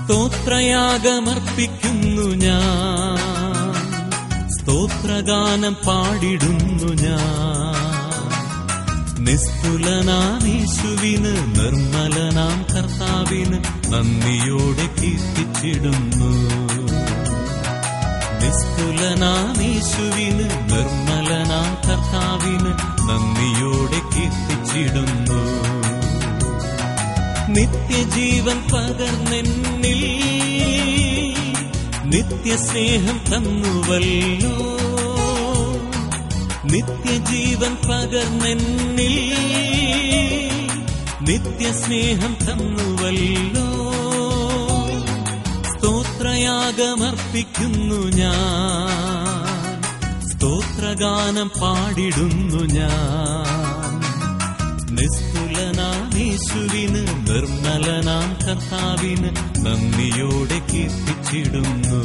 സ്തോത്രയാഗമർപ്പിക്കുന്നു ഞാൻ സ്തോത്രഗാനം പാടിടുന്നു ഞാൻ നിസ്തുലനാമീശുവിന് നിർമ്മലനാം കർത്താവിന് നന്ദിയോടെ കീർത്തിച്ചിടുന്നു നിസ്തുലനാമീശുവിന് നിർമ്മലനാം കർത്താവിന് നന്ദിയോടെ കീർത്തിച്ചിടുന്നു നിത്യജീവൻ പകർന്നെന്നിൽ നിത്യസ്നേഹം തന്നുവല്ലോ നിത്യജീവൻ പകർന്നെന്നിൽ നിത്യസ്നേഹം തന്നുവല്ലോ സ്തോത്രയാഗമർപ്പിക്കുന്നു ഞാൻ സ്തോത്രഗാനം പാടിടുന്നു ഞാൻ നിസ്തുലനാമീശുവിന് നിർമ്മലനാം കർത്താവിന് നന്ദിയോടെ കീർത്തിച്ചിടുന്നു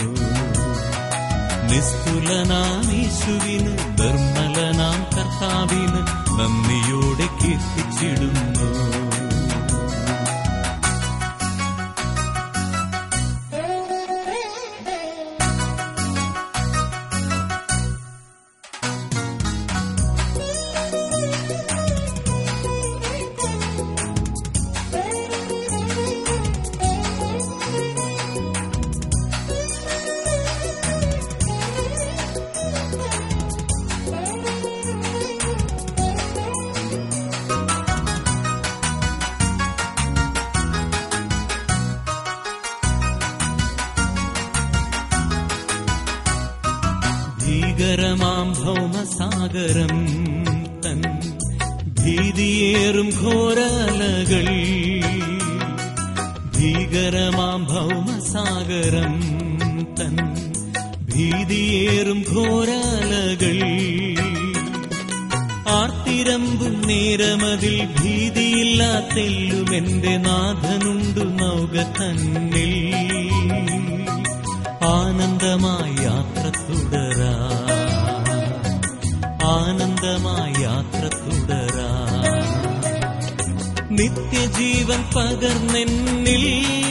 നിസ്തുലനാമീശുവിന് നിർമ്മലനാം കർത്താവിന് നന്ദിയോടെ കീർത്തിച്ചിടുന്നു ഭീകരമാം ഭൗമസാഗരം തൻ ഭീതിയേറും ഘോരലകൾ ഭീകരമാം ഭൗമസാഗരം തൻ ഭീതിയേറും ഘോരലകൾ ആർത്തിരമ്പും നേരമതിൽ ഭീതിയില്ലാത്തെല്ലും എന്റെ നാഥനുണ്ടു നൗക തന്നിൽ ആനന്ദമായി യാത്ര തുടരാ ആനന്ദമായി യാത്ര തുടരാ നിത്യജീവൻ പകർന്നെന്നിൽ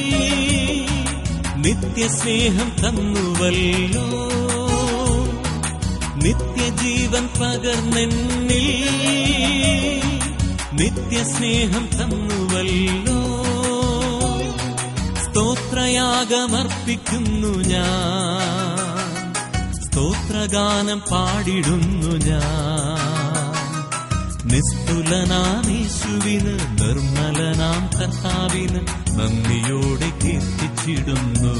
നിത്യസ്നേഹം തന്നുവല്ലോ നിത്യജീവൻ പകർന്നെന്നിൽ നിത്യസ്നേഹം തന്നുവല്ലോ സ്തോത്രയാഗമർപ്പിക്കുന്നു ഞാൻ സ്തോത്രഗാനം പാടിടുന്നു ഞാൻ നിസ്തുലനാമീശുവിന് നിർമ്മലനാം കർത്താവിന് നന്ദിയോടെ കീർത്തിച്ചിടുന്നു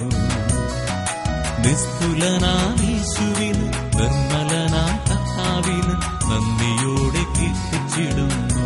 നിസ്തുലനാമീശുവിന് നിർമ്മലനാം കർത്താവിന് നന്ദിയോടെ കീർത്തിച്ചിടുന്നു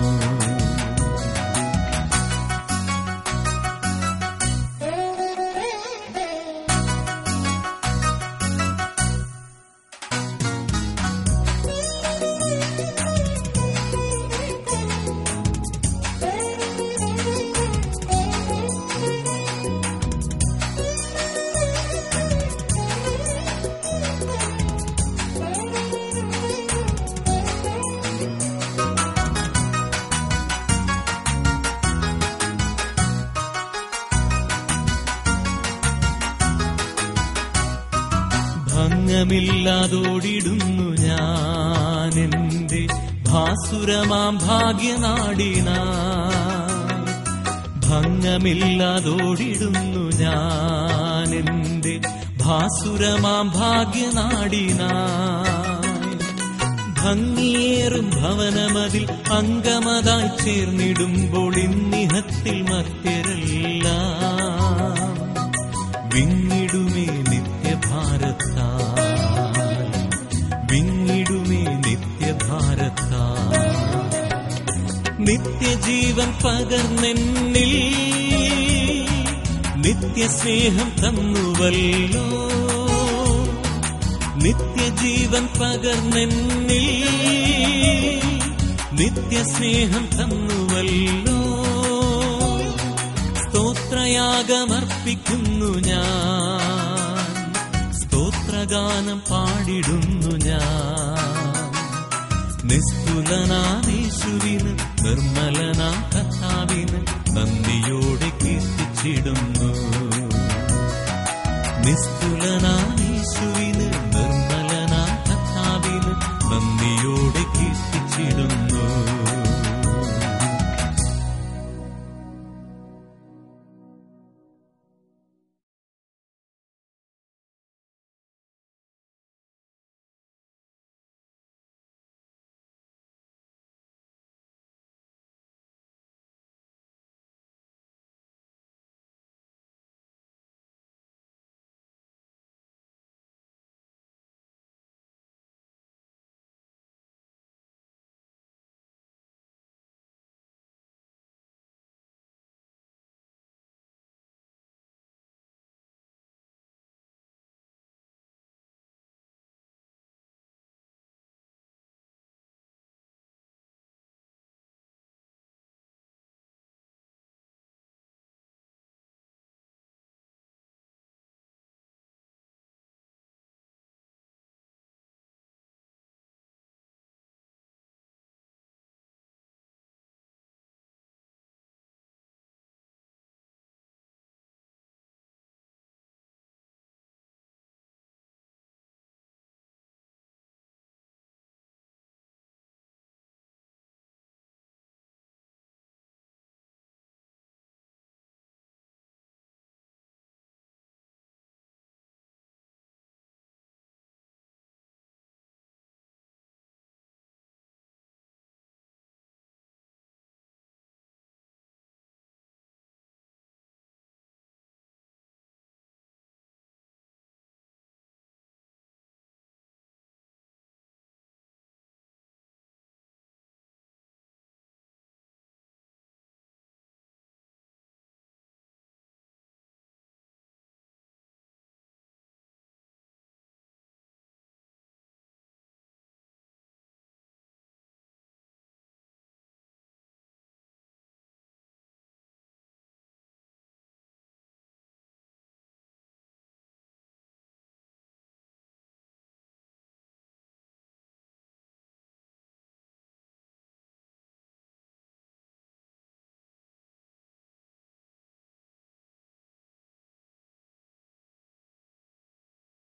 ഭംഗമില്ലാതോടിടുന്നു ഞാൻ എന്റെ ഭാസുരമാം ഭാഗ്യനാടിന ഭംഗമില്ലാതോടിടുന്നു ഞാൻ എന്റെ ഭാസുരമാം ഭാഗ്യനാടിന ഭംഗിയേറും ഭവനമതിൽ അംഗമതായി ചേർന്നിടുമ്പോൾ ഇന്നിഹത്തിൽ മർത്യരെല്ലാം വിങ്ങിടുമേ നിത്യഭാരത്താ വിങ്ങിടുമേ നിത്യഭാരത്താ നിത്യജീവൻ പകർന്നെന്നിൽ നിത്യസ്നേഹം തന്നുവല്ലോ നിത്യജീവൻ പകർന്നെന്നിൽ നിത്യസ്നേഹം തന്നുവല്ലോ സ്തോത്രയാഗമർപ്പിക്കുന്നു ഞാൻ സ്തോത്രഗാനം പാടിടുന്നു ഞാൻ നിസ്തുലനാമീശുവിന് നിർമ്മലനാം കർത്താവിന് നന്ദിയോടെ കീർത്തിച്ചു സ്തുതിച്ചിടുന്നു നിസ്തുലനാ